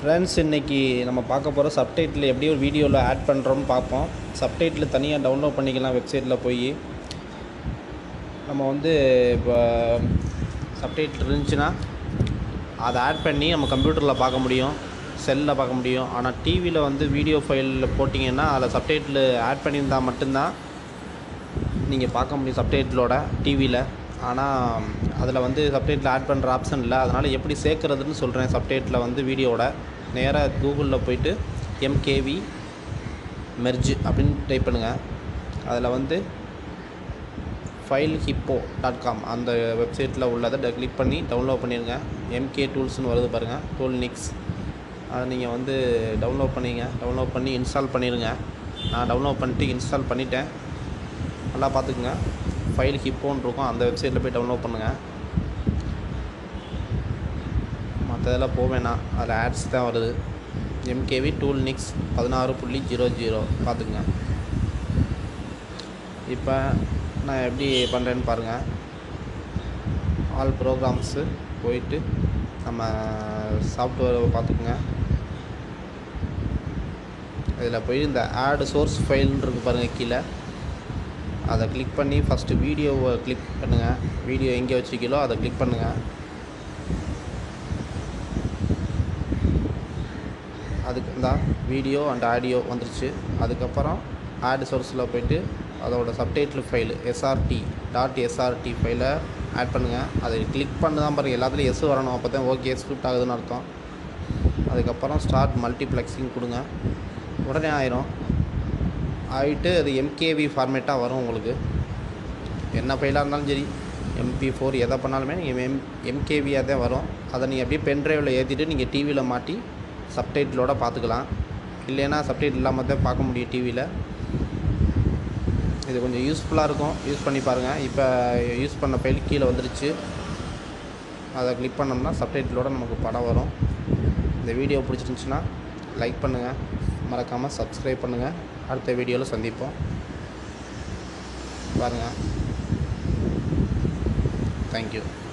friends இன்றைக்கி நம்ம பார்க்க போகிற சப்டைட்டில் எப்படி ஒரு வீடியோவில் ஆட் பண்ணுறோம்னு பார்ப்போம் சப்டைட்டில் தனியாக டவுன்லோட் பண்ணிக்கலாம் வெப்சைட்டில் போய் நம்ம வந்து இப்போ சப்டைட்டில் இருந்துச்சுன்னா அதை ஆட் பண்ணி நம்ம கம்ப்யூட்டரில் பார்க்க முடியும் செல்லில் பார்க்க முடியும் ஆனால் டிவியில் வந்து வீடியோ ஃபைலில் போட்டிங்கன்னா அதில் சப்டைட்டில் ஆட் பண்ணியிருந்தால் மட்டும்தான் நீங்கள் பார்க்க முடியும் சப்டைட்டிலோட டிவியில் ஆனால் அதில் வந்து சப்டைட்டில் ஆட் பண்ணுற ஆப்ஷன் இல்லை அதனால் எப்படி சேர்க்குறதுன்னு சொல்கிறேன் சப்டைட்டில் வந்து வீடியோவோட நேராக கூகுளில் போயிட்டு எம்கேவி மெர்ஜ் அப்படின்னு டைப் பண்ணுங்கள் அதில் வந்து ஃபைல் ஹிப்போ டாட் காம் அந்த வெப்சைட்டில் உள்ளதை கிளிக் பண்ணி டவுன்லோட் பண்ணிடுங்க எம்கே டூல்ஸ்னு வருது பாருங்கள் டூல் நிக்ஸ் அதை நீங்கள் வந்து டவுன்லோட் பண்ணிங்க டவுன்லோட் பண்ணி இன்ஸ்டால் பண்ணிடுங்க நான் டவுன்லோட் பண்ணிட்டு இன்ஸ்டால் பண்ணிட்டேன் நல்லா பார்த்துக்குங்க ஃபைல் ஹிப்போன்னு இருக்கும் அந்த வெப்சைட்டில் போய் டவுன்லோட் பண்ணுங்கள் மற்றதெல்லாம் போக வேணாம் அதில் ஆட்ஸ் தான் வருது எம்கேவி டூல் நிக்ஸ் பதினாறு புள்ளி ஜீரோ ஜீரோ பார்த்துக்குங்க இப்போ நான் எப்படி பண்ணுறேன்னு பாருங்கள் ஆல் ப்ரோக்ராம்ஸு போயிட்டு நம்ம சாஃப்ட்வேரை பார்த்துக்குங்க இதில் போய் இந்த ஆடு சோர்ஸ் ஃபைல்னு இருக்கு பாருங்கள் கீழே அதை கிளிக் பண்ணி ஃபஸ்ட்டு வீடியோவை கிளிக் பண்ணுங்கள் வீடியோ எங்கே வச்சுக்கீங்களோ அதை கிளிக் பண்ணுங்கள் அதுக்கு தான் வீடியோ அண்ட் ஆடியோ வந்துருச்சு அதுக்கப்புறம் ஆட் சோர்ஸில் போயிட்டு அதோட subtitle file SRT dot SRT ஃபைலை ஆட் பண்ணுங்கள் அதை கிளிக் பண்ணி தான் பாருங்கள் எல்லாத்துலேயும் எஸ் வரணும் அப்போ தான் ஓகே ஸ்கிரிப்ட் ஆகுதுன்னு அர்த்தம் அதுக்கப்புறம் ஸ்டார்ட் மல்டிப்ளெக்ஸிங் கொடுங்க உடனே ஆயிரும் ஆகிட்டு அது எம்கேவி ஃபார்மேட்டாக வரும் உங்களுக்கு என்ன ஃபைலாக இருந்தாலும் சரி எம்பி ஃபோர் எதை பண்ணாலுமே நீங்கள் எம் எம்கேவியாக தான் வரும் அதை நீங்கள் அப்படியே பென் ட்ரைவில் ஏற்றிட்டு நீங்கள் டிவியில் மாட்டி சப்டைட்டிலோட பார்த்துக்கலாம் இல்லைன்னா சப்டைட்டில் இல்லாமல் தான் பார்க்க முடியும் டிவியில் இது கொஞ்சம் யூஸ்ஃபுல்லாக இருக்கும் யூஸ் பண்ணி பாருங்கள் இப்போ யூஸ் பண்ண ஃபைல் கீழே வந்துருச்சு அதை கிளிக் பண்ணோம்னா சப்டைட்டிலோட நமக்கு படம் வரும் இந்த வீடியோ பிடிச்சிருந்துச்சுன்னா லைக் பண்ணுங்கள் மறக்காமல் சப்ஸ்கிரைப் பண்ணுங்கள் அடுத்த வீடியோவில் சந்திப்போம் பாருங்கள் தேங்க்யூ